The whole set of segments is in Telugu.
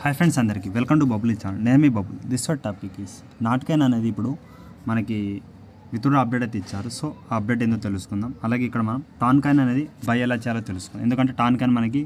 హాయ్ ఫ్రెండ్స్ అందరికీ వెల్కమ్ టు బబుల్ ఛానల్ నేను మీ Bubble this our topic is Notcoin అనేది ఇప్పుడు మనకి వితుడు అప్డేట్ అయితే ఇచ్చారు సో ఆ అప్డేట్ ఏందో తెలుసుకుందాం అలాగే ఇక్కడ మనం టాన్ కాయిన్ అనేది బై ఎలా చేయాలో తెలుసుకుందాం ఎందుకంటే టాన్ కాయిన్ మనకి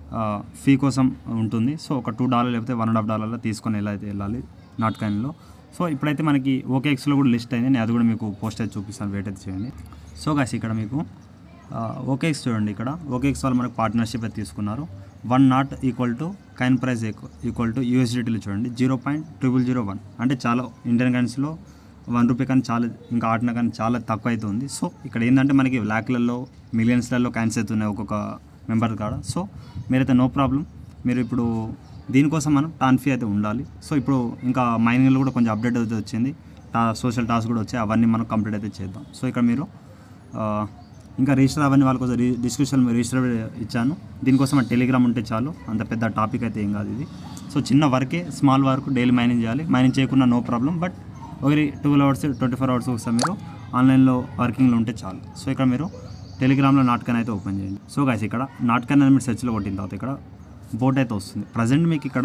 ఫీ కోసం ఉంటుంది సో ఒక టూ డాలర్ లేకపోతే వన్ అండ్ హాఫ్ డాలర్లో తీసుకొని ఎలా అయితే వెళ్ళాలి నాట్ కాయిన్లో సో ఇప్పుడైతే మనకి ఓకేఎక్స్లో కూడా లిస్ట్ అయింది నేను అది కూడా మీకు పోస్ట్ అయితే చూపిస్తాను వెయిట్ అయితే చేయండి సో గాస్ ఇక్కడ మీకు ఓకేఎక్స్ చూడండి ఇక్కడ ఓకేఎక్స్ వాళ్ళు మనకు పార్ట్నర్షిప్ అయితే తీసుకున్నారు one not equal to coin price equal to యూఎస్డిటీలు చూడండి zero point triple zero one అంటే చాలా ఇండియన్ కరెన్సీలో వన్ రూపీ కానీ చాలా ఇంకా ఆటన కానీ చాలా తక్కువ అయితే ఉంది సో ఇక్కడ ఏంటంటే మనకి ల్యాక్లలో మిలియన్స్లలో క్యాన్స్ అవుతున్నాయి ఒక్కొక్క మెంబర్ కాడ సో మీరైతే నో ప్రాబ్లం మీరు ఇప్పుడు దీనికోసం మనం టాన్ ఫీ అయితే ఉండాలి సో ఇప్పుడు ఇంకా మైనింగ్లో కూడా కొంచెం అప్డేట్ అయితే వచ్చింది టా సోషల్ టాస్క్ కూడా వచ్చాయి అవన్నీ మనం కంప్లీట్ అయితే చేద్దాం సో ఇక్కడ మీరు ఆ, ఇంకా రిజిస్టర్ అవన్నీ వాళ్ళ కోసం డిస్క్రిప్షన్ రిజిస్టర్ ఇచ్చాను దీనికోసం మన టెలిగ్రామ్ ఉంటే చాలు అంత పెద్ద టాపిక్ అయితే ఏం కాదు ఇది సో చిన్న వర్కే స్మాల్ వర్క్ డైలీ మైనింగ్ చేయాలి మైనింగ్ చేయకుండా నో ప్రాబ్లం బట్ ఒకరి twelve hours twenty four hours ఒకసారి మీరు ఆన్లైన్లో వర్కింగ్లో ఉంటే చాలు సో ఇక్కడ మీరు టెలిగ్రామ్లో నాటకాన్ని అయితే ఓపెన్ చేయండి సో గాయస్ ఇక్కడ నాటకాన్ని అనేది మీరు సెర్చ్లో కొట్టిన తర్వాత ఇక్కడ బోట్ అయితే వస్తుంది ప్రజెంట్ మీకు ఇక్కడ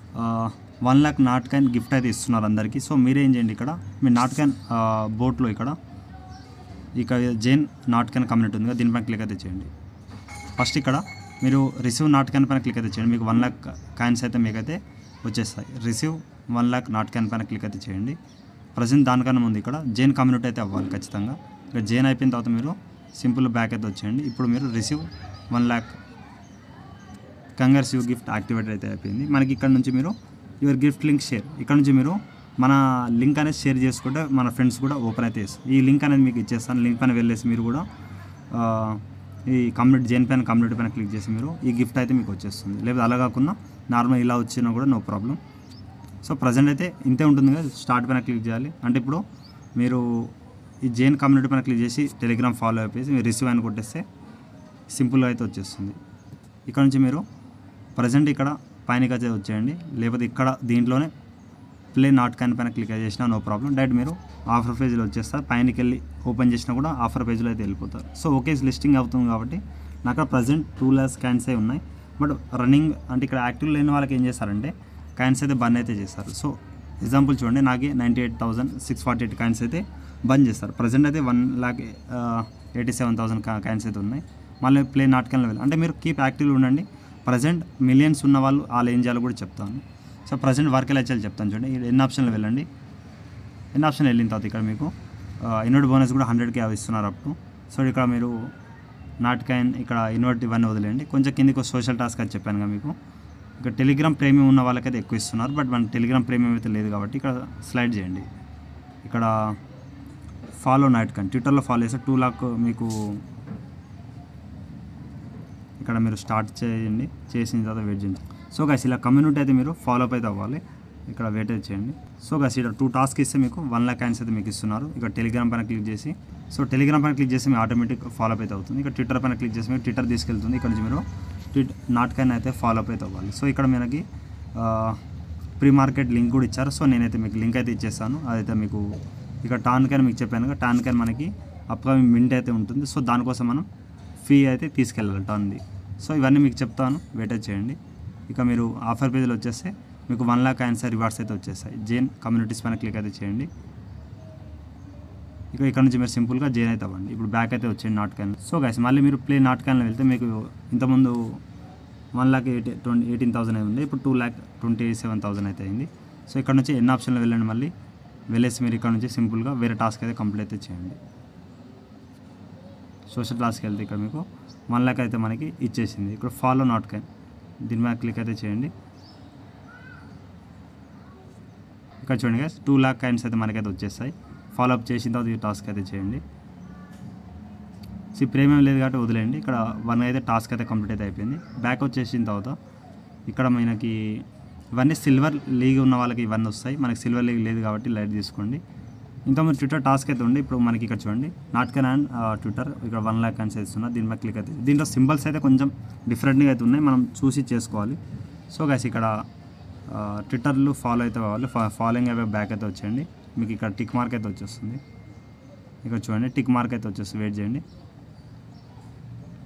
వన్ ల్యాక్ నాటకాన్ గిఫ్ట్ అయితే ఇస్తున్నారు అందరికీ సో మీరేం చేయండి ఇక్కడ మీ నాటకాన్ బోట్లో ఇక్కడ ఇక జైన్ నాటకాన్ కమ్యూనిటీ ఉంది కదా దీనిపైన క్లిక్ అయితే చేయండి ఫస్ట్ ఇక్కడ మీరు రిసీవ్ నాటకాన్ పైన క్లిక్ అయితే చేయండి మీకు వన్ ల్యాక్ కాయిన్స్ అయితే మీకైతే వచ్చేస్తాయి రిసీవ్ వన్ ల్యాక్ నాటకాన్ పైన క్లిక్ అయితే చేయండి ప్రజెంట్ దానికన్నా ముందు ఇక్కడ జైన్ కమ్యూనిటీ అయితే అవ్వాలి ఖచ్చితంగా ఇక్కడ జైన్ అయిపోయిన తర్వాత మీరు సింపుల్ బ్యాక్ అయితే వచ్చేయండి ఇప్పుడు మీరు receive one lakh congrats you gift activate అయితే అయిపోయింది మనకి ఇక్కడ నుంచి మీరు యువర్ గిఫ్ట్ లింక్ షేర్ ఇక్కడ నుంచి మీరు మన లింక్ అనేది షేర్ చేసుకుంటే మన ఫ్రెండ్స్ కూడా ఓపెన్ అయితే చేస్తారు ఈ లింక్ అనేది మీకు ఇచ్చేస్తాను లింక్ పైన వెళ్ళేసి మీరు కూడా ఆ, ఈ కమ్యూనిటీ జైన్ పైన కమ్యూనిటీ పైన క్లిక్ చేసి మీరు ఈ గిఫ్ట్ అయితే మీకు వచ్చేస్తుంది లేదా అలా కాకుండా నార్మల్ ఇలా వచ్చినా కూడా నో ప్రాబ్లం సో ప్రజెంట్ అయితే ఇంతే ఉంటుంది కదా స్టార్ట్ పైన క్లిక్ చేయాలి అంటే ఇప్పుడు మీరు ఈ జైన్ కమ్యూనిటీ పైన క్లిక్ చేసి టెలిగ్రామ్ ఫాలో అయిపోయి మీరు రిసీవ్ అని కొట్టేస్తే సింపుల్గా అయితే వచ్చేస్తుంది ఇక్కడ నుంచి మీరు ప్రజెంట్ ఇక్కడ పైనకి అయితే వచ్చేయండి లేకపోతే ఇక్కడ దీంట్లోనే ప్లే నాట్ కాన్ పైన క్లిక్ చేసినా నో ప్రాబ్లం డైరెక్ట్ మీరు ఆఫర్ పేజ్లో వచ్చేస్తారు పైనకి వెళ్ళి ఓపెన్ చేసినా కూడా ఆఫర్ పేజ్లో అయితే వెళ్ళిపోతారు సో ఓకే లిస్టింగ్ అవుతుంది కాబట్టి నాకు అక్కడ ప్రజెంట్ టూ ల్యాక్స్ క్యాన్స్ అయి ఉన్నాయి బట్ రన్నింగ్ అంటే ఇక్కడ యాక్టివ్ లేని వాళ్ళకి ఏం చేస్తారంటే కాయిన్స్ అయితే బంద్ అయితే చేస్తారు సో ఎగ్జాంపుల్ చూడండి నాకే ninety eight thousand six forty eight coins అయితే బంద్ చేస్తారు ప్రజెంట్ అయితే one lakh eighty seven thousand coins అయితే ఉన్నాయి మళ్ళీ ప్లే నాటకాలను వెళ్ళి అంటే మీరు కీప్ యాక్టివ్గా ఉండండి ప్రజెంట్ మిలియన్స్ ఉన్న వాళ్ళు వాళ్ళు ఏం చేయాలో కూడా చెప్తాను సో ప్రజెంట్ వర్క్ ఎలా చేయాలో చెప్తాను చూడండి ఇక్కడ ఎన్ని ఆప్షన్లు వెళ్ళండి ఎన్ని ఆప్షన్ వెళ్ళిన తర్వాత ఇక్కడ మీకు ఇన్వర్ట్ బోనస్ కూడా హండ్రెడ్కి అవి ఇస్తున్నారు అప్ టు సో ఇక్కడ మీరు నాటకాయన్ ఇక్కడ ఇన్వర్ట్ ఇవన్నీ వదిలేయండి కొంచెం కిందికి సోషల్ టాస్క్ అని చెప్పాను కదా మీకు ఇక్కడ టెలిగ్రామ్ ప్రేమియం ఉన్న వాళ్ళకైతే ఎక్కువ ఇస్తున్నారు బట్ మన టెలిగ్రామ్ ప్రేమియం అయితే లేదు కాబట్టి ఇక్కడ స్లైడ్ చేయండి ఇక్కడ ఫాలో నైట్ కానీ ట్విట్టర్లో ఫాలో చేస్తే టూ లాక్ మీకు ఇక్కడ మీరు స్టార్ట్ చేయండి చేసిన తర్వాత వెయిట్ చేయండి సో గైస్ ఇలా కమ్యూనిటీ అయితే మీరు ఫాలో అప్ అయితే అవ్వాలి ఇక్కడ వెయిట్ అయితే చేయండి సో గైస్ ఇక్కడ టూ టాస్క్ ఇస్తే మీకు వన్ ల్యాక్ కాయిన్స్ అయితే మీకు ఇస్తున్నారు ఇక్కడ టెలిగ్రామ్ పైన క్లిక్ చేసి సో టెలిగ్రామ్ పైన క్లిక్ చేసి మీ ఆటోమేటిక్ ఫాలో అప్ అయితే అవుతుంది ఇక్కడ ట్విట్టర్ పైన క్లిక్ చేసి మీరు ట్విట్టర్ తీసుకెళ్తుంది ఇక్కడ నుంచి మీరు ట్విట్ నాటకాన్ని అయితే ఫాలో అప్ అయితే అవ్వాలి సో ఇక్కడ మనకి ప్రీ మార్కెట్ లింక్ కూడా ఇచ్చారు సో నేనైతే మీకు లింక్ అయితే ఇచ్చేస్తాను అదైతే మీకు ఇక్కడ టాన్ క్యాన్ మీకు చెప్పాను కదా టాన్ క్యాన్ మనకి అప్కమింగ్ మింట్ అయితే ఉంటుంది సో దానికోసం మనం ఫీ అయితే తీసుకెళ్ళాలి టాన్ది సో ఇవన్నీ మీకు చెప్తాను వెయిట్ చేయండి ఇక మీరు ఆఫర్ పేజ్లో వచ్చేస్తే మీకు వన్ లాక్ ఆన్సర్ రివార్డ్స్ అయితే వచ్చేస్తాయి జైన్ కమ్యూనిటీస్ పైన క్లిక్ అయితే చేయండి ఇక ఇక్కడ నుంచి మీరు సింపుల్గా జైన్ అయితే అవ్వండి ఇప్పుడు బ్యాక్ అయితే వచ్చేయండి నాటకాన్ని సో గైస్ మళ్ళీ మీరు ప్లే నాటకాన్ని వెళ్తే మీకు ఇంతకుముందు one lakh eighty twenty eighteen thousand అయి ఉంది ఇప్పుడు two lakh twenty seven thousand అయితే అయింది సో ఇక్కడ నుంచి ఎన్ని ఆప్షన్లు వెళ్ళండి మళ్ళీ వెళ్ళేసి మీరు ఇక్కడ నుంచి సింపుల్గా వేరే టాస్క్ అయితే కంప్లీట్ అయితే చేయండి సోషల్ టాస్క్ వెళ్తే ఇక్కడ మీకు వన్ ల్యాక్ అయితే మనకి ఇచ్చేసింది ఇక్కడ ఫాలో నాట్ క్యాన్ దీని మీద క్లిక్ అయితే చేయండి ఇక్కడ చూడండి గైస్ టూ ల్యాక్ కాయిన్స్ అయితే మనకైతే వచ్చేస్తాయి ఫాలో అప్ చేసిన తర్వాత ఈ టాస్క్ అయితే చేయండి సో ప్రేమేం లేదు కాబట్టి వదిలేయండి ఇక్కడ వన్ అయితే టాస్క్ అయితే కంప్లీట్ అయితే అయిపోయింది బ్యాక్ వచ్చేసిన తర్వాత ఇక్కడ మనకి ఇవన్నీ సిల్వర్ లీగ్ ఉన్న వాళ్ళకి ఇవన్నీ వస్తాయి మనకి సిల్వర్ లీగ్ లేదు కాబట్టి లైట్ తీసుకోండి ఇంకా మీరు ట్విట్టర్ టాస్క్ అయితే ఉంది ఇప్పుడు మనకి ఇక్కడ చూడండి నాట్కన్ అండ్ ట్విట్టర్ ఇక్కడ వన్ ల్యాక్ అని చేస్తున్నా దీని మీద క్లిక్ అయితే దీంట్లో సింబల్స్ అయితే కొంచెం డిఫరెంట్గా అయితే ఉన్నాయి మనం చూసి చేసుకోవాలి సో గైస్ ఇక్కడ ట్విట్టర్లో ఫాలో అయితే కావాలి ఫాలోయింగ్ అయిపోయి బ్యాక్ అయితే వచ్చేయండి మీకు ఇక్కడ టిక్ మార్క్ అయితే వచ్చేస్తుంది ఇక్కడ చూడండి టిక్ మార్క్ అయితే వచ్చేస్తుంది వెయిట్ చేయండి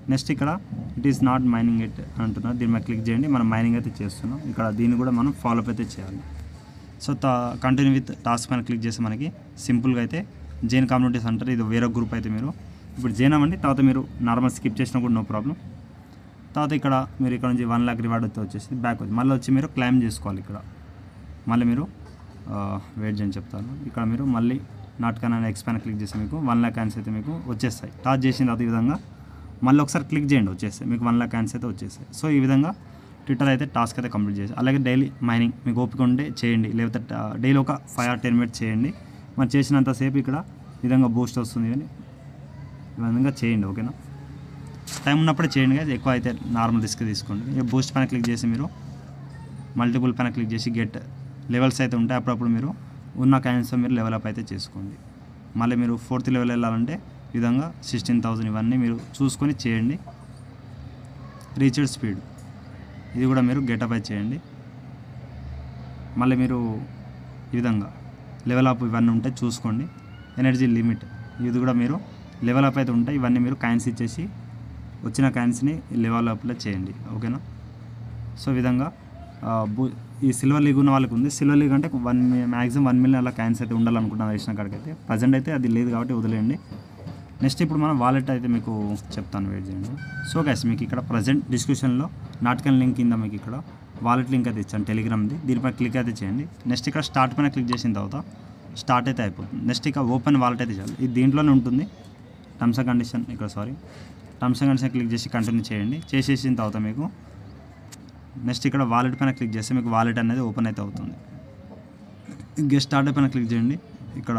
నెక్స్ట్ ఇక్కడ it is not mining it అంటున్నారు దీని మీద క్లిక్ చేయండి మనం మైనింగ్ అయితే చేస్తున్నాం ఇక్కడ దీన్ని కూడా మనం ఫాలో అప్ అయితే చేయాలి సో తా కంటిన్యూ విత్ టాస్క్ పైన క్లిక్ చేస్తే మనకి సింపుల్గా అయితే జైన్ కమ్యూనిటీస్ అంటారు ఇది వేరే గ్రూప్ అయితే మీరు ఇప్పుడు జైన్ అవ్వండి తర్వాత మీరు నార్మల్ స్కిప్ చేసినా కూడా నో ప్రాబ్లం తర్వాత ఇక్కడ మీరు ఇక్కడ నుంచి వన్ ల్యాక్ రివార్డ్ అయితే వచ్చేసి బ్యాక్ వచ్చి మళ్ళీ వచ్చి మీరు క్లైమ్ చేసుకోవాలి ఇక్కడ మళ్ళీ మీరు వెయిట్ చేయని చెప్తాను ఇక్కడ మీరు మళ్ళీ నాట్ కన్ అని ఎక్స్పాన్ క్లిక్ చేస్తే మీకు వన్ ల్యాక్ క్యాన్స్ అయితే మీకు వచ్చేస్తాయి టాచ్ చేసిన తర్వాత ఈ విధంగా మళ్ళీ ఒకసారి క్లిక్ చేయండి వచ్చేస్తాయి మీకు వన్ ల్యాక్ క్యాన్స్ అయితే వచ్చేస్తాయి సో ఈ విధంగా ట్విట్టర్ అయితే టాస్క్ అయితే కంప్లీట్ చేసి అలాగే డైలీ మైనింగ్ మీకు ఓపిక ఉంటే చేయండి లేకపోతే డైలీ ఒక ఫైవ్ ఆర్ టెన్ మినిట్స్ చేయండి మరి చేసినంతసేపు ఇక్కడ ఈ విధంగా బూస్ట్ వస్తుంది కానీ ఈ విధంగా చేయండి ఓకేనా టైం ఉన్నప్పుడే చేయండి కదా ఎక్కువ అయితే నార్మల్ రిస్క్ తీసుకోండి ఇక బూస్ట్ పైన క్లిక్ చేసి మీరు మల్టిపుల్ పైన క్లిక్ చేసి గెట్ లెవెల్స్ అయితే ఉంటాయి అప్పుడప్పుడు మీరు ఉన్న కాయిన్స్తో మీరు లెవెల్ అప్ అయితే చేసుకోండి మళ్ళీ మీరు ఫోర్త్ లెవెల్ వెళ్ళాలంటే ఈ విధంగా సిక్స్టీన్ థౌజండ్ ఇవన్నీ మీరు చూసుకొని చేయండి రీచర్డ్ స్పీడ్ ఇది కూడా మీరు గెటప్ అయితే చేయండి మళ్ళీ మీరు ఈ విధంగా లెవెల్ అప్ ఇవన్నీ ఉంటాయి చూసుకోండి ఎనర్జీ లిమిట్ ఇది కూడా మీరు లెవెల్ అప్ అయితే ఉంటాయి ఇవన్నీ మీరు కాయిన్స్ ఇచ్చేసి వచ్చిన కాయిన్స్ని లెవెల్ అప్లో చేయండి ఓకేనా సో ఈ విధంగా ఆ, బు- ఈ సిల్వర్ లీగ్ ఉన్న వాళ్ళకి ఉంది సిల్వర్ లీగ్ అంటే వన్ మ్యాక్సిమం వన్ మిలియన్ అలా కాయిన్స్ అయితే ఉండాలనుకుంటున్నాను వేసిన కాడికి అయితే ప్రజెంట్ అయితే అది లేదు కాబట్టి వదిలేయండి నెక్స్ట్ ఇప్పుడు మనం వాలెట్ అయితే మీకు చెప్తాను వెయిట్ చేయండి సో గైస్ మీకు ఇక్కడ ప్రజెంట్ డిస్క్రిప్షన్లో నాటకం లింక్ కింద మీకు ఇక్కడ వాలెట్ లింక్ అయితే ఇచ్చాను టెలిగ్రామ్ది దీనిపై క్లిక్ అయితే చేయండి నెక్స్ట్ ఇక్కడ స్టార్ట్ పైన క్లిక్ చేసిన తర్వాత స్టార్ట్ అయితే అయిపోతుంది నెక్స్ట్ ఇక ఓపెన్ వాలెట్ అయితే చేయాలి ఇది దీంట్లోనే ఉంటుంది టర్మ్స్ అండ్ కండిషన్ ఇక్కడ sorry terms and condition click చేసి కంటిన్యూ చేయండి చేసేసిన తర్వాత మీకు నెక్స్ట్ ఇక్కడ వాలెట్ పైన క్లిక్ చేస్తే మీకు వాలెట్ అనేది ఓపెన్ అయితే అవుతుంది గెస్ట్ స్టార్ట్ పైన క్లిక్ చేయండి ఇక్కడ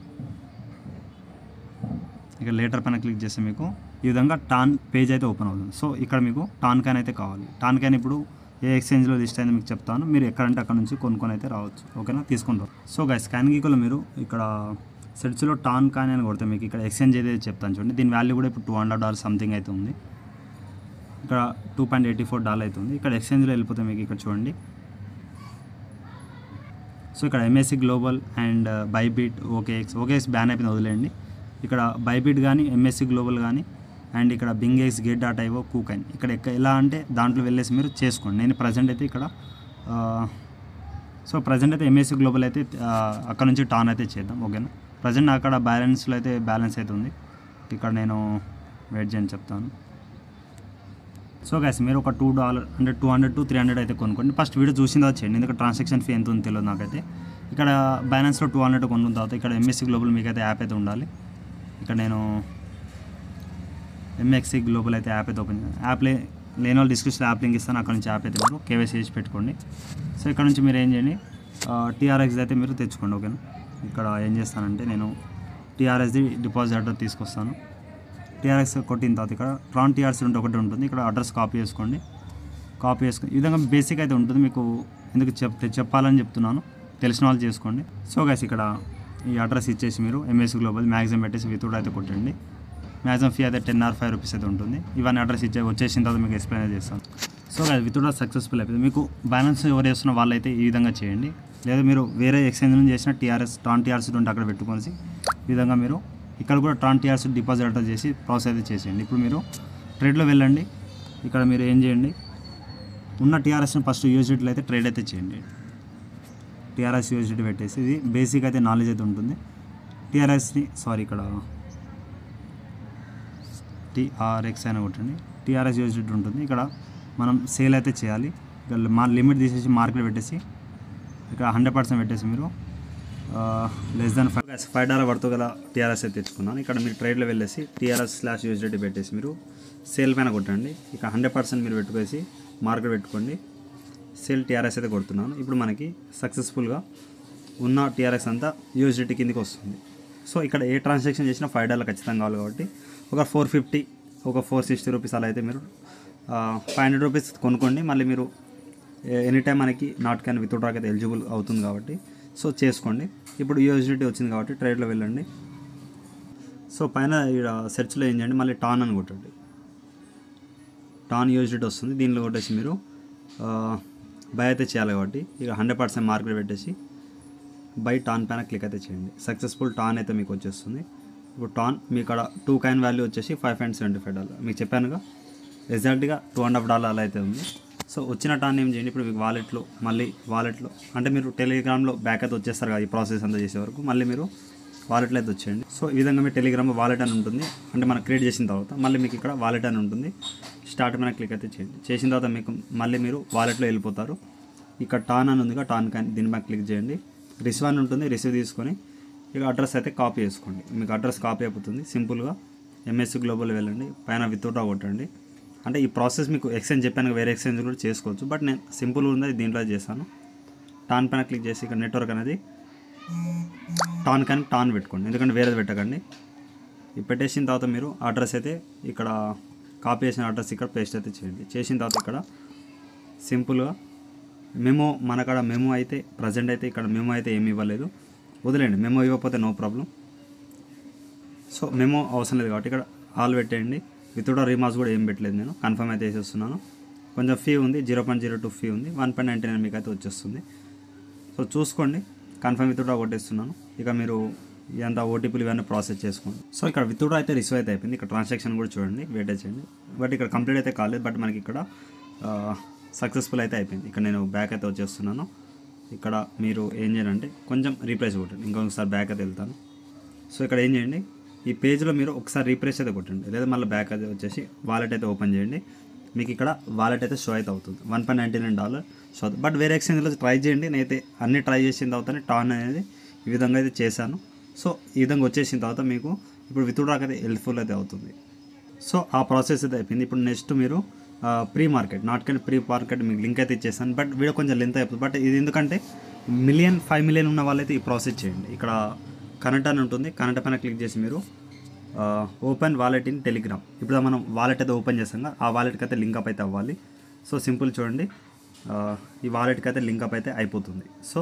ఇక లేటర్ పైన క్లిక్ చేస్తే మీకు ఈ విధంగా టాన్ పేజ్ అయితే ఓపెన్ అవుతుంది సో ఇక్కడ మీకు టాన్ క్యాన్ అయితే కావాలి టాన్ క్యాన్ ఇప్పుడు ఏ ఎక్స్చేంజ్లో లిస్ట్ అయిందో మీకు చెప్తాను మీరు ఎక్కడంటే అక్కడ నుంచి కొనుక్కొని అయితే రావచ్చు ఓకేనా తీసుకుంటారు సో గైస్ స్కాన్ గీకులో మీరు ఇక్కడ సెర్చ్లో టాన్ కాన్ అని కొడితే మీకు ఇక్కడ ఎక్స్చేంజ్ అయితే చెప్తాను చూడండి దీని వాల్యూ కూడా ఇప్పుడు టూ హండ్రెడ్ డాలర్ సంథింగ్ అయితే ఉంది ఇక్కడ two point eighty four dollar అవుతుంది ఇక్కడ ఎక్స్చేంజ్లో వెళ్ళిపోతే మీకు ఇక్కడ చూడండి సో ఇక్కడ MSC global and Bybit OKX OKX ban అయిపోయింది వదిలేయండి ఇక్కడ బైబిట్ కానీ ఎంఎస్సి గ్లోబల్ కానీ అండ్ ఇక్కడ BingX gate dot IO KuCoin ఇక్కడ ఎక్క- ఎలా అంటే దాంట్లో వెళ్ళేసి మీరు చేసుకోండి నేను ప్రజెంట్ అయితే ఇక్కడ ఆ, సో ప్రజెంట్ అయితే ఎంఎస్సి గ్లోబల్ అయితే ఆ, అక్కడ నుంచి టాన్ అయితే చేద్దాం ఓకేనా ప్రజెంట్ అక్కడ బ్యాలెన్స్లో అయితే బ్యాలెన్స్ అయితే ఉంది ఇక్కడ నేను వెయిట్ చేయని చెప్తాను సో గైస్ మీరు ఒక టూ డాలర్ అంటే two hundred to three hundred అయితే కొనుక్కోండి ఫస్ట్ వీడియో చూసిన తర్వాత చేయండి ఎందుకంటే ట్రాన్సాక్షన్ ఫీ ఎంత ఉందో తెలియదు నాకైతే ఇక్కడ బ్యాలెన్స్లో టూ హండ్రెడ్ కొనుక్కున్న తర్వాత ఇక్కడ ఎంఎస్సి గ్లోబల్ మీకు అయితే యాప్ అయితే ఉండాలి ఇక్కడ నేను ఎంఎక్సి గ్లోబల్ అయితే యాప్ అయితే ఓపెన్ యాప్ లే లేని వాళ్ళు డిస్క్రిప్షన్ యాప్ లింక్ ఇస్తాను అక్కడ నుంచి యాప్ అయితే మీరు కేవైసీ చేసి పెట్టుకోండి సో ఇక్కడ నుంచి మీరు ఏం చేయండి టీఆర్ఎక్స్ అయితే మీరు తెచ్చుకోండి ఓకేనా ఇక్కడ ఏం చేస్తానంటే నేను టీఆర్ఎస్ది డిపాజిట్ అడ్రస్ తీసుకొస్తాను టీఆర్ఎక్స్ కొట్టిన తర్వాత ఇక్కడ ట్రాన్ టీఆర్సీ ఉంటే ఒకటి ఉంటుంది ఇక్కడ అడ్రస్ కాపీ చేసుకోండి కాపీ చేసుకుని ఈ విధంగా బేసిక్ అయితే ఉంటుంది మీకు ఎందుకు చెప్ చెప్పాలని చెప్తున్నాను తెలిసిన వాళ్ళు చేసుకోండి సో గైస్ ఇక్కడ ఈ అడ్రస్ ఇచ్చేసి మీరు ఎంఎస్ గ్లోబల్ మ్యాక్సిమం పెట్టేసి విత్ అయితే కొట్టండి మ్యాక్సిమం ఫీ అయితే టెన్ ఆర్ ఫైవ్ రూపీస్ అయితే ఉంటుంది ఇవన్నీ అడ్రస్ ఇచ్చే వచ్చేసిన తర్వాత మీకు ఎక్స్ప్లెయిన్ చేస్తాను సో గైస్ విత్ సక్సెస్ఫుల్ అయిపోయింది మీకు బ్యాలెన్స్ ఎవరు చేస్తున్న వాళ్ళైతే ఈ విధంగా చేయండి లేదా మీరు వేరే ఎక్స్చేంజ్ నుంచి చేసిన టీఆర్ఎస్ ట్రాన్ టీఆర్సీ ఉంటే అక్కడ పెట్టుకొని ఈ విధంగా మీరు ఇక్కడ కూడా ట్రాన్ టీఆర్సీ డిపాజిట్ అడ్రస్ చేసి ప్రాసెస్ అయితే చేసేయండి ఇప్పుడు మీరు ట్రేడ్లో వెళ్ళండి ఇక్కడ మీరు ఏం చేయండి ఉన్న టీఆర్ఎస్ని ఫస్ట్ యూజిటీలో అయితే ట్రేడ్ అయితే చేయండి టీఆర్ఎస్ యూజిటీ పెట్టేసి ఇది బేసిక్ అయితే నాలెడ్జ్ అయితే ఉంటుంది టీఆర్ఎస్ని సారీ ఇక్కడ టీఆర్ఎక్స్ అయినా కొట్టండి టీఆర్ఎస్ యూజిటీ ఉంటుంది ఇక్కడ మనం సేల్ అయితే చేయాలి ఇక్కడ మా లిమిట్ తీసేసి మార్కెట్ పెట్టేసి ఇక్కడ హండ్రెడ్ పర్సెంట్ పెట్టేసి మీరు less than five five dollar పడుతూ గల టీఆర్ఎస్ అయితే తెచ్చుకున్నాను ఇక్కడ మీరు ట్రేడ్లో వెళ్ళేసి టీఆర్ఎస్ స్లాష్ యూజిటీ పెట్టేసి మీరు సేల్ పైన కొట్టండి ఇక హండ్రెడ్ పర్సెంట్ మీరు పెట్టుకేసి మార్కెట్ పెట్టుకోండి సేల్ టీఆర్ఎస్ అయితే కొడుతున్నాను ఇప్పుడు మనకి సక్సెస్ఫుల్గా ఉన్న టీఆర్ఎస్ అంతా యూజిటీ కిందకి వస్తుంది సో ఇక్కడ ఏ ట్రాన్సాక్షన్ చేసినా ఫైవ్ డాలర్ ఖచ్చితంగా కావాలి కాబట్టి ఒక ఫోర్ ఫిఫ్టీ ఒక ఫోర్ సిక్స్టీ రూపీస్ అలా అయితే మీరు ఫైవ్ హండ్రెడ్ రూపీస్ కొనుక్కోండి మళ్ళీ మీరు ఎనీ టైం మనకి నాట్ క్యాన్ విత్ డ్రాక్ అయితే ఎలిజిబుల్ అవుతుంది కాబట్టి సో చేసుకోండి ఇప్పుడు యూఎస్డిటీ వచ్చింది కాబట్టి ట్రేడ్లో వెళ్ళండి సో పైన ఇక్కడ సెర్చ్లో ఏం చేయండి మళ్ళీ టాన్ అని కొట్టండి టాన్ యూఎస్డిటీ వస్తుంది దీనిలో కొట్టేసి మీరు బై అయితే చేయాలి కాబట్టి ఇక హండ్రెడ్ పర్సెంట్ మార్కెట్ పెట్టేసి బై టాన్ పైన క్లిక్ అయితే చేయండి సక్సెస్ఫుల్ టాన్ అయితే మీకు వచ్చేస్తుంది ఇప్పుడు టాన్ మీ ఇక్కడ టూ కాయిన్ వాల్యూ వచ్చేసి five point seventy five dollar మీకు చెప్పానుగా ఎగ్జాక్ట్గా టూ అండ్ హాఫ్ డాలర్ అలా అయితే ఉంది సో వచ్చిన టాన్ ఏం చేయండి ఇప్పుడు మీకు వాలెట్లో మళ్ళీ వాలెట్లో అంటే మీరు టెలిగ్రామ్లో బ్యాక్ అయితే వచ్చేస్తారు కదా ఈ ప్రాసెస్ అంతా చేసే వరకు మళ్ళీ మీరు వాలెట్లో అయితే వచ్చేయండి సో ఈ విధంగా మీ టెలిగ్రామ్లో వాలెట్ అని ఉంటుంది అంటే మనం క్రియేట్ చేసిన తర్వాత మళ్ళీ మీకు ఇక్కడ వాలెట్ అని ఉంటుంది స్టార్ట్ మీద క్లిక్ అయితే చేయండి చేసిన తర్వాత మీకు మళ్ళీ మీరు వాలెట్లో వెళ్ళిపోతారు ఇక్కడ టాన్ అని ఉందిగా టాన్ కానీ దీని మీద క్లిక్ చేయండి రిసీవ్ అని ఉంటుంది రిసీవ్ తీసుకొని ఇక అడ్రస్ అయితే కాపీ చేసుకోండి మీకు అడ్రస్ కాపీ అయిపోతుంది సింపుల్గా ఎంఎస్సి గ్లోబల్ వెళ్ళండి పైన విత్డ్రా కొట్టండి అంటే ఈ ప్రాసెస్ మీకు ఎక్స్చేంజ్ చెప్పాను వేరే ఎక్స్చేంజ్ కూడా చేసుకోవచ్చు బట్ నేను సింపుల్ ఉంది దీంట్లో చేశాను టాన్ పైన క్లిక్ చేసి ఇక్కడ నెట్వర్క్ అనేది టాన్ కానీ టాన్ పెట్టుకోండి ఎందుకంటే వేరేది పెట్టకండి ఇది పెట్టేసిన తర్వాత మీరు అడ్రస్ అయితే ఇక్కడ కాపీ చేసిన అడ్రస్ ఇక్కడ పేస్ట్ అయితే చేయండి చేసిన తర్వాత ఇక్కడ సింపుల్గా మెమో మన కాడ మెమో అయితే ప్రజెంట్ అయితే ఇక్కడ మెమో అయితే ఏమి ఇవ్వలేదు వదిలేండి మెమో ఇవ్వకపోతే నో ప్రాబ్లం సో మెమో అవసరం లేదు కాబట్టి ఇక్కడ ఆల్ పెట్టేయండి వితౌట్ రీమార్క్స్ కూడా ఏం పెట్టలేదు నేను కన్ఫర్మ్ అయితే వేసేస్తున్నాను కొంచెం ఫీ ఉంది zero point zero two fee ఉంది వన్ పాయింట్ నైంటీ నైన్ మీకు అయితే వచ్చేస్తుంది సో చూసుకోండి కన్ఫర్మ్ విత్డ్రా కొట్టేస్తున్నాను ఇక మీరు ఇదంతా ఓటీపీలు ఇవన్నీ ప్రాసెస్ చేసుకోండి సో ఇక్కడ విత్డ్రా అయితే రిసీవ్ అయితే అయిపోయింది ఇక్కడ ట్రాన్సాక్షన్ కూడా చూడండి వెయిట్ చేయండి బట్ ఇక్కడ కంప్లీట్ అయితే కాలేదు బట్ మనకి ఇక్కడ సక్సెస్ఫుల్ అయితే అయిపోయింది ఇక్కడ నేను బ్యాక్ అయితే వచ్చేస్తున్నాను ఇక్కడ మీరు ఏం చేయాలంటే కొంచెం రీప్లేస్ కొట్టండి ఇంకొకసారి బ్యాక్ అయితే వెళ్తాను సో ఇక్కడ ఏం చేయండి ఈ పేజ్లో మీరు ఒకసారి రీప్లేస్ అయితే కొట్టండి లేదా మళ్ళీ బ్యాక్ అయితే వచ్చేసి వాలెట్ అయితే ఓపెన్ చేయండి మీకు ఇక్కడ వాలెట్ అయితే షో అయితే అవుతుంది one point ninety nine dollar show అవుతుంది బట్ వేరే ఎక్స్చేంజ్లో ట్రై చేయండి నేనైతే అన్ని ట్రై చేసిన తర్వాతనే టాన్ అనేది ఈ విధంగా అయితే చేశాను సో ఈ విధంగా వచ్చేసిన తర్వాత మీకు ఇప్పుడు విత్డ్రాక్ అయితే హెల్ప్ఫుల్ అయితే అవుతుంది సో ఆ ప్రాసెస్ అయితే అయిపోయింది ఇప్పుడు నెక్స్ట్ మీరు ప్రీ మార్కెట్ నాట్ కానీ ప్రీ మార్కెట్ మీకు లింక్ అయితే ఇచ్చేస్తాను బట్ వీడియో కొంచెం లెంత్ అయిపోతుంది బట్ ఇది ఎందుకంటే మిలియన్ ఫైవ్ మిలియన్ ఉన్న వాళ్ళైతే ఈ ప్రాసెస్ చేయండి ఇక్కడ కనెక్ట్ అని ఉంటుంది కనెక్ట్ పైన క్లిక్ చేసి మీరు ఓపెన్ వాలెట్ ఇన్ టెలిగ్రామ్ ఇప్పుడు మనం వాలెట్ అయితే ఓపెన్ చేస్తాం కదా ఆ వాలెట్కి అయితే లింక్ అప్ అయితే అవ్వాలి సో సింపుల్ చూడండి ఆ, ఈ వాలెట్కి అయితే లింక్ అప్ అయితే అయిపోతుంది సో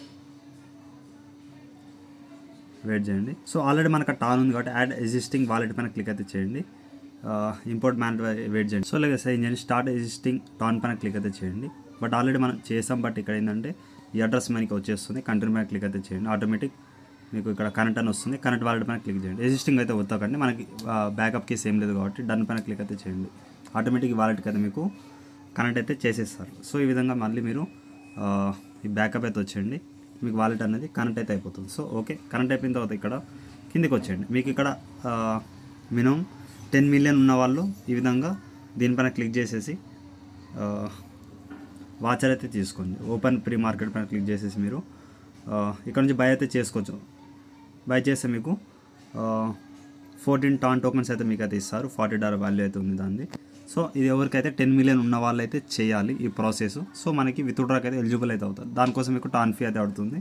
వెయిట్ చేయండి సో ఆల్రెడీ మనకు టాన్ ఉంది కాబట్టి యాడ్ ఎగ్జిస్టింగ్ వాలెట్ పైన క్లిక్ అయితే చేయండి ఇంపోర్ట్ మ్యాన్ వెయిట్ చేయండి సో లేక ఏం చేయండి స్టార్ట్ ఎగ్జిస్టింగ్ టాన్ పైన క్లిక్ అయితే చేయండి బట్ ఆల్రెడీ మనం చేసాం బట్ ఇక్కడ ఏంటంటే ఈ అడ్రస్ మనకి వచ్చేస్తుంది కంటిన్యూ పైన క్లిక్ అయితే చేయండి ఆటోమేటిక్ మీకు ఇక్కడ కరెంట్ అని వస్తుంది కరెంట్ వాలెట్ పైన క్లిక్ చేయండి ఎగ్జిస్టింగ్ అయితే వద్దకండి మనకి బ్యాకప్ కేసు ఏం లేదు కాబట్టి డన్ పైన క్లిక్ అయితే చేయండి ఆటోమేటిక్ వాలెట్కి అయితే మీకు కనెక్ట్ అయితే చేసేస్తారు సో ఈ విధంగా మళ్ళీ మీరు ఆ, ఈ బ్యాకప్ అయితే వచ్చేయండి మీకు వాలెట్ అనేది కనెక్ట్ అయితే అయిపోతుంది సో ఓకే కనెక్ట్ అయిపోయిన తర్వాత ఇక్కడ కిందికి వచ్చేయండి మీకు ఇక్కడ మినిమం టెన్ మిలియన్ ఉన్న వాళ్ళు ఈ విధంగా దీనిపైన క్లిక్ చేసేసి వాచర్ అయితే తీసుకోండి ఓపెన్ ప్రీ మార్కెట్ పైన క్లిక్ చేసేసి మీరు ఆ, ఇక్కడ నుంచి బై అయితే చేసుకోవచ్చు బై చేస్తే మీకు ఫోర్టీన్ టాన్ టోకన్స్ అయితే మీకు అయితే ఇస్తారు ఫార్టీ డాలర్ వాల్యూ అయితే ఉంది దాన్ని సో ఇది ఎవరికైతే టెన్ మిలియన్ ఉన్న వాళ్ళు అయితే చేయాలి ఈ ప్రాసెస్ సో మనకి విత్డ్రాక్ అయితే ఎలిజిబుల్ అయితే అవుతుంది దానికోసం మీకు టాన్ ఫీ అయితే అవుతుంది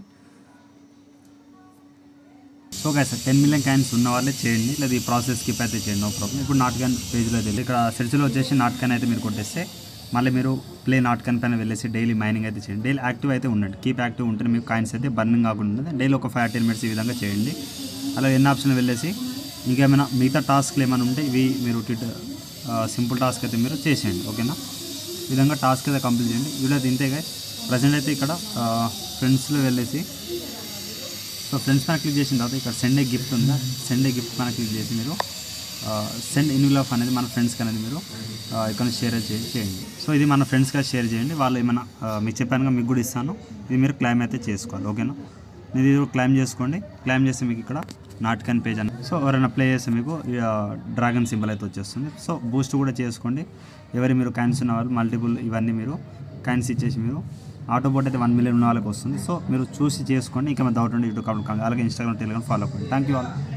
so guys ten million coins ఉన్న వాళ్ళే చేయండి లేదా ఈ ప్రాసెస్ స్కిప్ అయితే చేయండి నో ప్రాబ్లం ఇప్పుడు నాట్ క్యాన్ పేజ్లో వెళ్ళి ఇక్కడ సెర్చ్లో వచ్చేసి నాట్ క్యాన్ అయితే మీరు కొట్టేస్తే మళ్ళీ మీరు ప్లే నాట్ క్యాన్ పైన వెళ్ళేసి డైలీ మైనింగ్ అయితే చేయండి డైలీ యాక్టివ్ అయితే ఉండండి కీప్ యాక్టివ్ ఉంటే మీకు కాయిన్స్ అయితే బర్నింగ్ కాకుండా ఉంటుంది డైలీ ఒక ఫైవ్ టెన్ మినిట్స్ ఈ విధంగా చేయండి అలా ఎన్ని ఆప్షన్ వెళ్ళేసి ఇంకేమైనా మిగతా టాస్క్లు ఏమైనా ఉంటే ఇవి మీరు సింపుల్ టాస్క్ అయితే మీరు చేసేయండి ఓకేనా ఈ విధంగా టాస్క్ అయితే కంప్లీట్ చేయండి వీడియో అయితే ఇంతే ప్రజెంట్ అయితే ఇక్కడ ఫ్రెండ్స్లో వెళ్ళేసి సో ఫ్రెండ్స్ పైన క్లిక్ చేసిన తర్వాత ఇక్కడ సెండ్ ఏ గిఫ్ట్ ఉందా సెండ్ ఏ గిఫ్ట్ పైన క్లిక్ చేసి మీరు సెండ్ ఇన్విల్ ఆఫ్ అనేది మన ఫ్రెండ్స్కి అనేది మీరు ఆ, ఇక్కడ షేర్ చేయండి సో ఇది మన ఫ్రెండ్స్గా షేర్ చేయండి వాళ్ళు ఏమైనా ఆ, మీకు చెప్పానుగా మీకు కూడా ఇస్తాను ఇది మీరు క్లైమ్ అయితే చేసుకోవాలి ఓకేనా ఇది క్లైమ్ చేసుకోండి క్లైమ్ చేస్తే మీకు ఇక్కడ నాట్ కన్ పేజ్ అని సో ఎవరైనా ప్లే చేస్తే మీకు డ్రాగన్ సింబల్ అయితే వచ్చేస్తుంది సో బూస్ట్ కూడా చేసుకోండి ఎవరి మీరు కాయిన్స్ ఉన్న వాళ్ళు మల్టిపుల్ ఇవన్నీ మీరు కాయిన్స్ ఇచ్చేసి మీరు ఆటోబోట్ అయితే వన్ మిలియన్ ఉన్న వాళ్ళకి వస్తుంది సో మీరు చూసి చేసుకోండి ఇంకా డౌట్ ఉంటే యూట్యూబ్ కావాలి అలాగే ఇన్స్టాగ్రామ్ టెలిగ్రామ్ ఫాలో అవ్వండి థ్యాంక్ యూ ఆల్